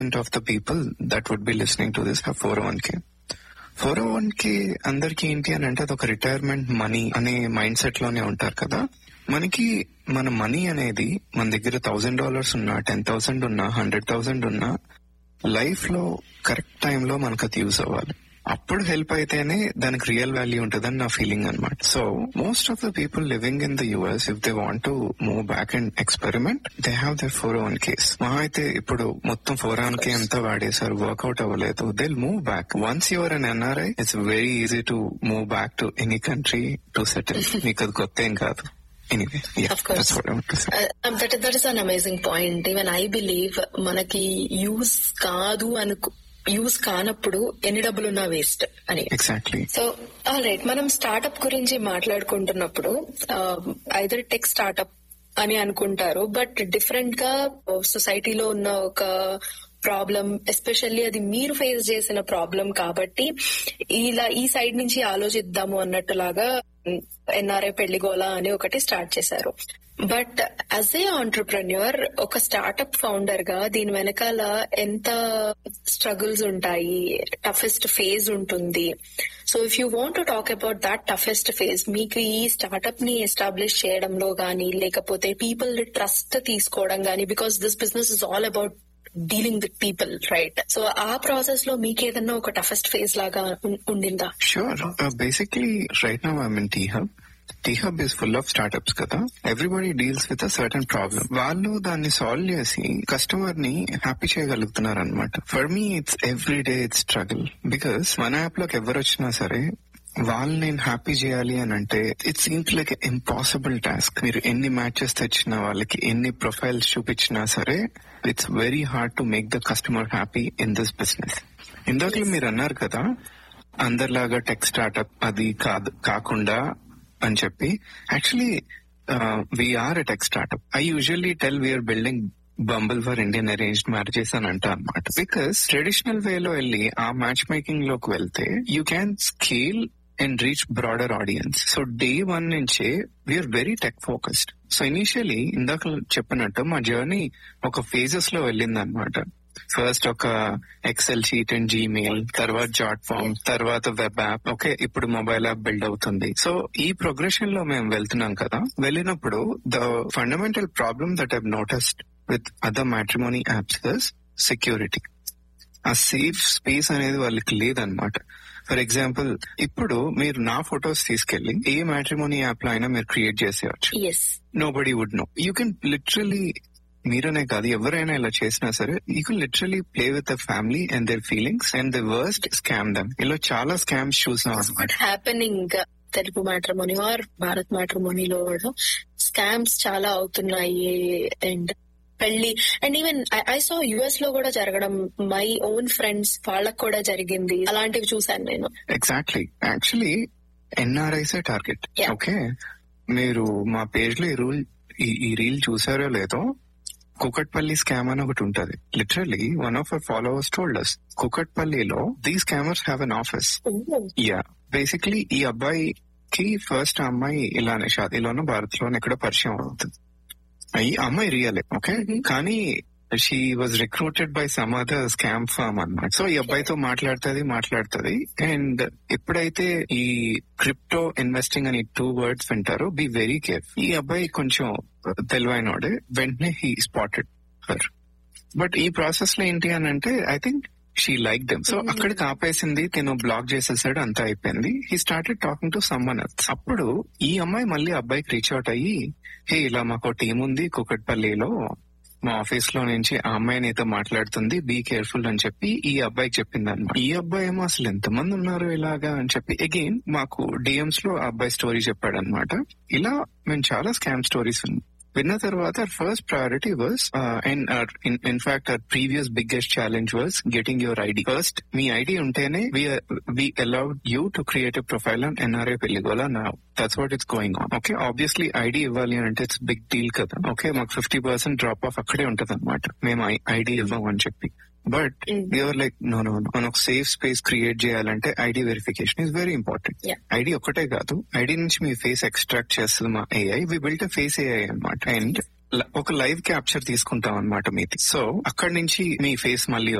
of the people that would be listening to this have 401k. 401k అందరికి ఏంటి అని అంటే అదొక రిటైర్మెంట్ మనీ అనే మైండ్ సెట్ లోనే ఉంటారు కదా మనకి మన మనీ అనేది మన దగ్గర థౌసండ్ డాలర్స్ ఉన్నా టెన్ థౌసండ్ ఉన్నా హండ్రెడ్ థౌసండ్ ఉన్నా లైఫ్ లో కరెక్ట్ టైంలో మనకు అది యూజ్ అవ్వాలి అప్పుడు హెల్ప్ అయితేనే దానికి రియల్ వాల్యూ ఉంటుందని నా ఫీలింగ్ అనమాట so most of the people living in the US if they want to move back and experiment they have the four own case మా అయితే ఇప్పుడు మొత్తం ఫోర్ ఓన్ కే అంతా వాడేశారు వర్కౌట్ అవ్వలేదు they move back once your an NRI it's very easy to move back to any country to settle మీకు అది కొత్త ఏం కాదు anyway Of course. That that is an amazing point even I believe మనకి use కాదు అనుకు use కానప్పుడు ఎన్ని డబ్బులున్నా వేస్ట్ అని ఎగ్జాక్ట్లీ సో ఆల్ రైట్ మనం స్టార్ట్అప్ గురించి మాట్లాడుకుంటున్నప్పుడు ఐదర్ టెక్ స్టార్ట్అప్ అని అనుకుంటారు బట్ డిఫరెంట్ గా సొసైటీలో ఉన్న ఒక ప్రాబ్లం ఎస్పెషల్లీ అది మీరు ఫేస్ చేసిన ప్రాబ్లం కాబట్టి ఇలా ఈ సైడ్ నుంచి ఆలోచిద్దాము అన్నట్టులాగా ఎన్ఆర్ఐ పెళ్లిగోల అని ఒకటి స్టార్ట్ చేశారు బట్ యాజ్ ఏ ఆంటర్ప్రెన్యూర్ ఒక స్టార్ట్అప్ ఫౌండర్ గా దీని వెనకాల ఎంత స్ట్రగుల్స్ ఉంటాయి టఫెస్ట్ ఫేజ్ ఉంటుంది so if you want to talk about that toughest phase మీకు ఈ స్టార్ట్అప్ ని ఎస్టాబ్లిష్ చేయడంలో గానీ లేకపోతే పీపుల్ ట్రస్ట్ తీసుకోవడం గానీ because this business is all about dealing with people right so ఆ ప్రాసెస్ లో మీకు ఏదన్నా ఒక టఫెస్ట్ ఫేజ్ లాగా ఉం- ఉండిందా Sure. Uh, basically, right now I'm in T-Hub. T-Hub is full of startups కదా everybody deals with a certain problem వాళ్ళు దాన్ని సాల్వ్ చేసి కస్టమర్ ని హ్యాపీ చేయగలుగుతున్నారు అనమాట for me it's every day it's struggle because మన యాప్ లోకి ఎవరు వచ్చినా సరే వాళ్ళు నేను హ్యాపీ చేయాలి అని అంటే it seems like impossible task మీరు ఎన్ని మ్యాచెస్ తెచ్చినా వాళ్ళకి ఎన్ని ప్రొఫైల్స్ చూపించినా సరే it's very hard to make the customer happy in this business ఇందాక మీరు అన్నారు కదా అందరిలాగా టెక్ స్టార్ట్అప్ అది కాదు కాకుండా అని చెప్పి actually we're a tech startup I usually tell we're building Bumble for Indian arranged marriages అని అంట అనమాట బికాస్ ట్రెడిషనల్ వేలో వెళ్ళి ఆ మ్యాచ్ మేకింగ్ లోకి వెళ్తే you can scale and reach broader audience so day one నుంచే we're very tech focused so initially ఇందాక చెప్పినట్టు మా జర్నీ ఒక ఫేజెస్ లో వెళ్ళింది అనమాట ఫస్ట్ ఒక ఎక్సెల్ షీట్ అండ్ జీమెయిల్ తర్వాత జాట్ ఫామ్ తర్వాత వెబ్ యాప్ ఓకే ఇప్పుడు మొబైల్ యాప్ బిల్డ్ అవుతుంది సో ఈ ప్రోగ్రెషన్ లో మేము వెళ్తున్నాం కదా వెళ్ళినప్పుడు the fundamental problem that have noticed with other matrimony apps is security uh safe space అనేది వాళ్ళకి లేదనమాట ఫర్ ఎగ్జాంపుల్ ఇప్పుడు మీరు నా ఫొటోస్ తీసుకెళ్లి ఏ మ్యాట్రిమోనీ యాప్ లో అయినా మీరు క్రియేట్ చేసేయచ్చు yes nobody would know you can literally మీరనే కాదు ఎవరైనా ఇలా చేసినా సరే you can literally play with the family and their feelings and the worst scam them ఇలా చాలా స్కామ్స్ చూసాం అనమాట happening Telugu matrimony or Bharat మ్యాట్రిమోనీలో కూడా స్కామ్స్ చాలా అవుతున్నాయి అండ్ పెళ్లి and even I saw US లో కూడా జరగడం మై ఓన్ ఫ్రెండ్స్ వాళ్ళకు కూడా జరిగింది అలాంటివి చూసాను నేను ఎగ్జాక్ట్లీ యాక్చువల్లీ ఎన్ఆర్ఐసే టార్గెట్ Yeah. ఓకే మీరు మా పేజ్ లో ఈ రూల్ ఈ రీల్ చూసారో లేదో కుకట్పల్లి స్కామ్ అని ఒకటి ఉంటది literally one of our followers told us కుకట్పల్లిలో the scammers have an office yeah basically ఈ అబ్బాయికి ఫస్ట్ అమ్మాయి ఇలానే షాదీలోనూ భారత్ లోనే ఎక్కడో పరిచయం అవుతుంది ఈ అమ్మాయి రియలే ఓకే కానీ she was recruited by some other scam farm అన్నమాట సో ఈ అబ్బాయితో మాట్లాడుతుంది మాట్లాడుతుంది అండ్ ఎప్పుడైతే ఈ క్రిప్టో ఇన్వెస్టింగ్ అని టూ వర్డ్స్ వింటారో బి వెరీ కేర్ ఈ అబ్బాయి కొంచెం తెలివైనోడే వెంటనే హీ స్పాటెడ్ హర్ బట్ ఈ ప్రాసెస్ లో ఏంటి అని అంటే I think she like them so అక్కడికి ఆపేసింది తను బ్లాక్ చేసేసాడు అంతా అయిపోయింది he started talking to someone అప్పుడు ఈ అమ్మాయి మళ్ళీ అబ్బాయికి రీచ్ అవుట్ అయ్యి హే ఇలా మాకు టీం ఉంది కుకట్పల్లిలో మా ఆఫీస్ లో నుంచి ఆ అమ్మాయి నీతో మాట్లాడుతుంది బీ కేర్ఫుల్ అని చెప్పి ఈ అబ్బాయికి చెప్పింది అనమాట ఈ అబ్బాయి ఏమో అసలు ఎంతమంది ఉన్నారు ఇలాగా అని చెప్పి అగైన్ మాకు డిఎమ్స్ లో ఆ అబ్బాయి స్టోరీ చెప్పాడు అనమాట ఇలా మేము చాలా స్కామ్ స్టోరీస్ ఉన్నాయి విన్న తర్వాత first priority was and in fact our previous biggest challenge was getting your ID first మీ ఐడి ఉంటేనే we allowed you to create a profile on NRI Pelligola నా that's what it's going on okay obviously ID ఇవ్వాలి అంటే it's big deal కదా okay మాకు fifty percent drop off అక్కడే ఉంటది అనమాట మేము ఐడి ఇవ్వం అని చెప్పి but Mm. You're like no no మనం ఒక సేఫ్ స్పేస్ క్రియేట్ చేయాలంటే ID verification is very important Yeah. ID ఒక్కటే కాదు ఐడి నుంచి మీ ఫేస్ ఎక్స్ట్రాక్ట్ చేస్తుంది మా AI we built face AI అనమాట అండ్ ల- ఒక లైవ్ క్యాప్చర్ తీసుకుంటాం అనమాట మీది సో అక్కడి నుంచి మీ ఫేస్ మళ్ళీ